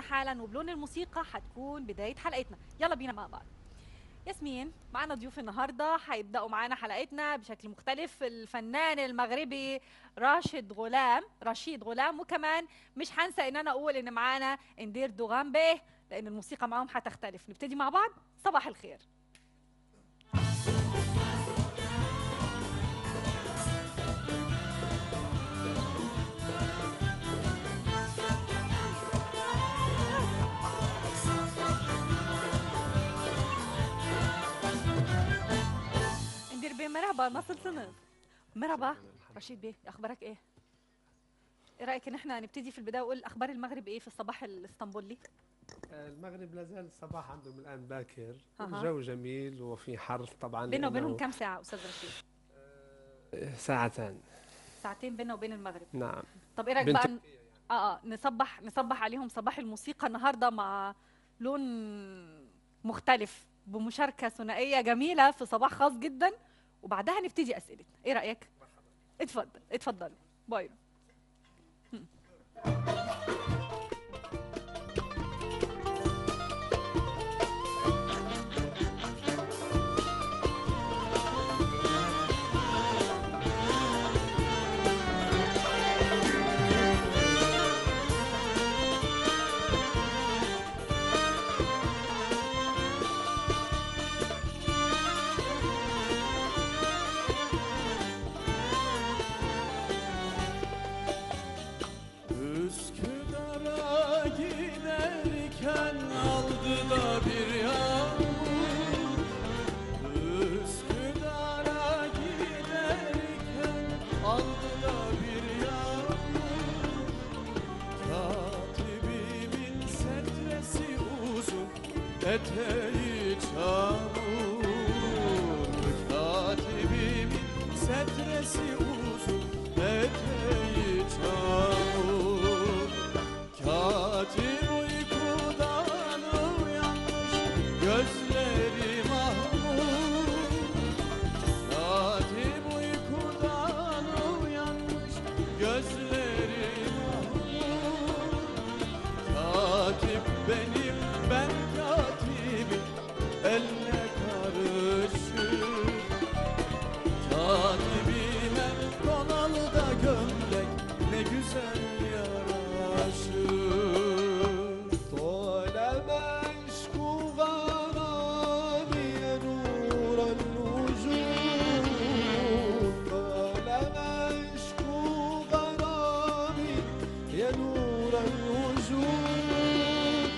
حالا وبلون الموسيقى حتكون بدايه حلقتنا يلا بينا مع بعض ياسمين معنا ضيوف النهارده هيبداوا معانا حلقتنا بشكل مختلف الفنان المغربي راشد غلام رشيد غلام وكمان مش هنسى ان انا اقول ان معانا اندير دوغامبي لان الموسيقى معاهم هتختلف نبتدي مع بعض صباح الخير اندير بيه مرحبا نصل سنة مرحبا رشيد بيه اخبارك ايه ايه رايك ان احنا نبتدي في البدايه ونقول اخبار المغرب ايه في الصباح الاسطنبولي المغرب لا زال الصباح عندهم الان باكر أها. الجو جميل وفي حر طبعا بيننا وبينهم لأنه كم ساعه استاذ رشيد ساعتان ساعتين بيننا وبين المغرب نعم طب ايه رايك بنت- بقى ن- اه اه نصبح نصبح عليهم صباح الموسيقى النهارده مع لون مختلف بمشاركه ثنائيه جميله في صباح خاص جدا وبعدها نبتدي اسئلتنا ايه رايك اتفضل اتفضل باي Üsküdar'a giderken aldı da bir yağmur Üsküdar'a giderken aldı da bir yağmur Katibimin setresi uzun eteği çamur Katibimin setresi uzun eteği çamur Katip uykudan uyanmış gözleri mahmur Katip uykudan uyanmış gözleri mahmur Katip benim ben katibim elle karışır Katibime donalı da gömlek ne güzel yaraşır طال مشك غرامي نور الوجود طال مشك غرامي يا نور الوجود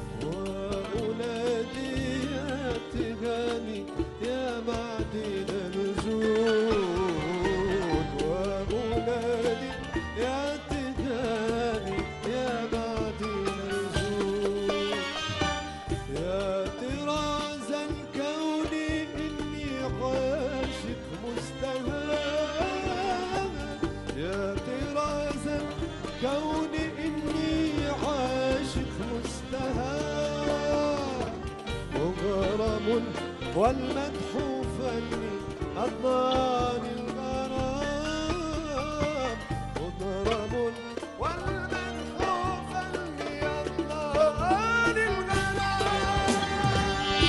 وأولادي يا تهاني يا معدن الجود وأولادي يا تهاني يا معدن الجود يا طراز الكون إني عاشق مستهان يا طراز الكون إني عاشق مستهان مغرم والمدح فني أضاني الغرام مغرم والمدح فني أضاني الغرام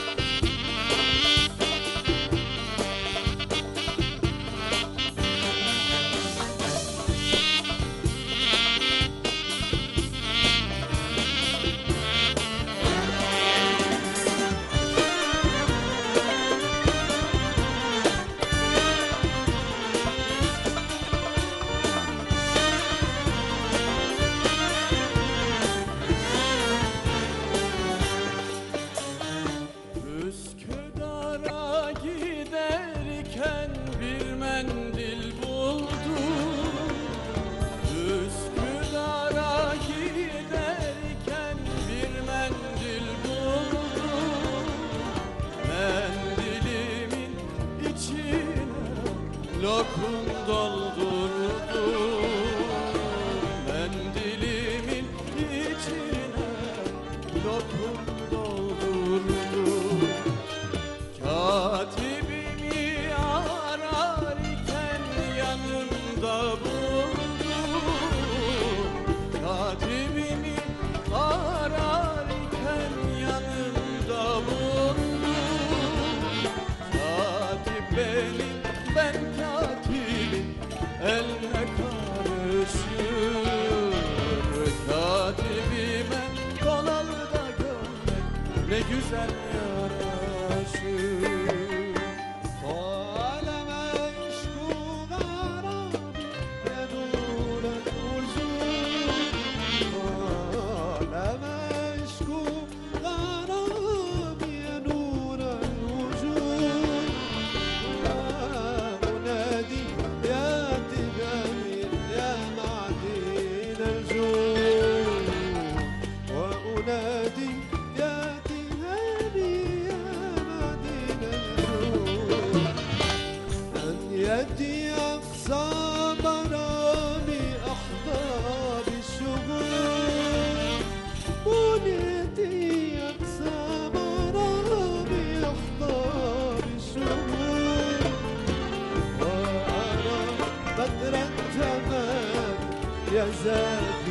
Üsküdar'a giderken bir mendil buldum Üsküdar'a giderken bir mendil buldum Mendilimin içine lokum doldurdum Mendilimin içine lokum doldurdum Katibimi ararken yanımda buldum Katibimi ararken ben katibim eline karışır Katibime kanalı da görmek ne güzel yaraşır قال مشكو غرامي يا نور الوجود قال مشكو غرامي يا نور الوجود أنادي يا تجميل يا معدن الجود وأنادي يا تهاني يا معدن الجود أن يدي أقصى مرامي أحظى بالشهور بنيتي أقصى مرامي أحظى بالشهور وأرى بدرا تمام يا زاكي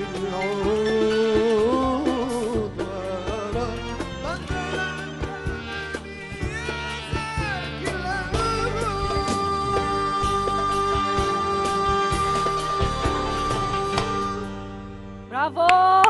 العود وأرى بدرا تمام يا زاكي العود برافو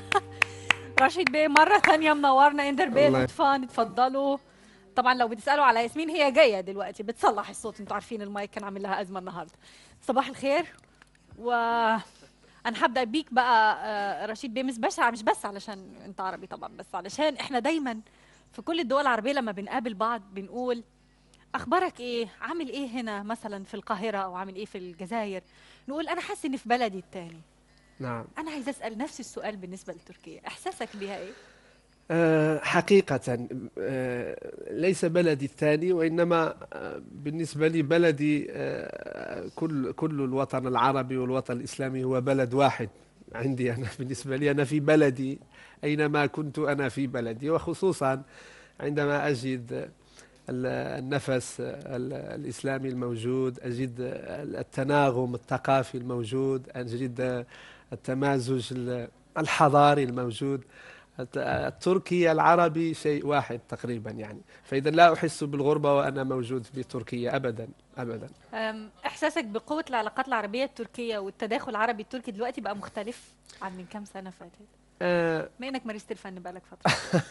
رشيد بيه مرة تانية منورنا اندر بيه الله لطفا اتفضلوا طبعا لو بتسألوا على ياسمين هي جاية دلوقتي بتصلح الصوت انتوا عارفين المايك كان عامل لها أزمة النهاردة صباح الخير و انا هبدا بيك بقى آه، رشيد بيه مش بس مش بس علشان انت عربي طبعا بس علشان احنا دايما في كل الدول العربيه لما بنقابل بعض بنقول اخبارك ايه عامل ايه هنا مثلا في القاهره او عامل ايه في الجزائر نقول انا حاسس اني في بلدي التاني نعم انا عايزه اسال نفس السؤال بالنسبه لتركيا احساسك بها ايه آه، حقيقة آه، ليس بلدي الثاني وإنما آه، بالنسبة لي بلدي آه، كل كل الوطن العربي والوطن الإسلامي هو بلد واحد عندي أنا بالنسبة لي أنا في بلدي أينما كنت أنا في بلدي وخصوصا عندما أجد ال- النفس ال- الإسلامي الموجود أجد التناغم الثقافي الموجود أجد التمازج ال- الحضاري الموجود الت- التركي العربي شيء واحد تقريبا يعني فإذا لا أحس بالغربة وأنا موجود في تركيا أبدا أبدا أم، احساسك بقوه العلاقات العربيه التركيه والتداخل العربي التركي دلوقتي بقى مختلف عن من كام سنه فاتت آه بما انك مارست الفن بقالك فتره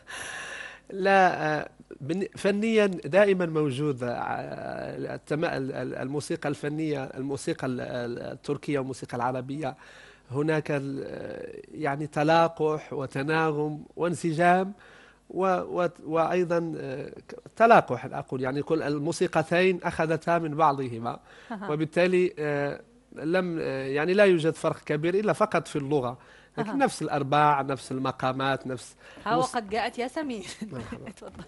لا آه، بن- فنيا دائما موجود آه، التم- ال- ال- الموسيقى الفنية الموسيقى ال- ال- التركية والموسيقى العربية هناك ال- آه، يعني تلاقح وتناغم وانسجام و و وأيضا آه، ك- تلاقح أقول يعني كل الموسيقتين أخذتا من بعضهما وبالتالي آه، لم آه، يعني لا يوجد فرق كبير إلا فقط في اللغة لكن أها. نفس الأرباع نفس المقامات نفس ها مس- وقد جاءت يا سمير مرحبا. اتفضل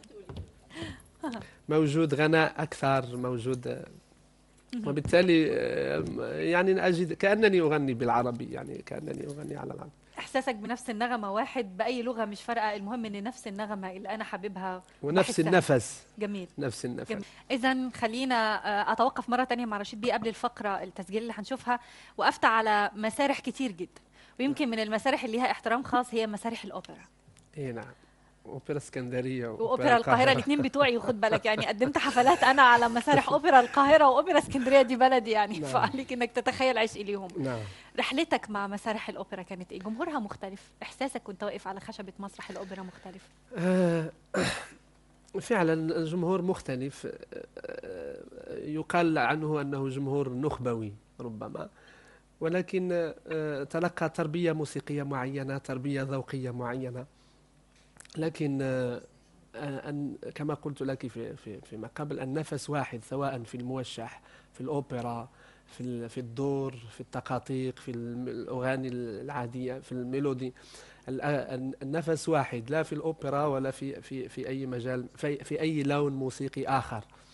موجود غناء أكثر موجود آه، وبالتالي آه، يعني أجد كأنني أغني بالعربي يعني كأنني أغني على العربي احساسك بنفس النغمه واحد باي لغه مش فارقه المهم ان نفس النغمه اللي انا حاببها ونفس بحسها. النفس جميل نفس النفس جميل. اذا خلينا آه، اتوقف مره تانية مع رشيد بيه قبل الفقره التسجيل اللي هنشوفها وقفت على مسارح كتير جدا ويمكن من المسارح اللي ليها احترام خاص هي مسارح الاوبرا اي نعم أوبرا اسكندرية واوبرا القاهره الاثنين بتوعي وخد بالك يعني قدمت حفلات انا على مسارح اوبرا القاهره واوبرا اسكندريه دي بلدي يعني نعم. فعليك انك تتخيل عشقي ليهم نعم رحلتك مع مسارح الاوبرا كانت ايه جمهورها مختلف احساسك وانت واقف على خشبه مسرح الاوبرا مختلف آه، فعلا الجمهور مختلف آه، يقال عنه أنه جمهور نخبوي ربما ولكن آه، تلقى تربية موسيقية معينة تربية ذوقية معينة لكن آه، آه، أن- كما قلت لك في في فيما قبل النفس واحد سواء في الموشح في الأوبرا في ال- في الدور في التقاطيق في الم- الأغاني العادية في الميلودي ال- ال- النفس واحد لا في الأوبرا ولا في في في أي مجال في في أي لون موسيقي آخر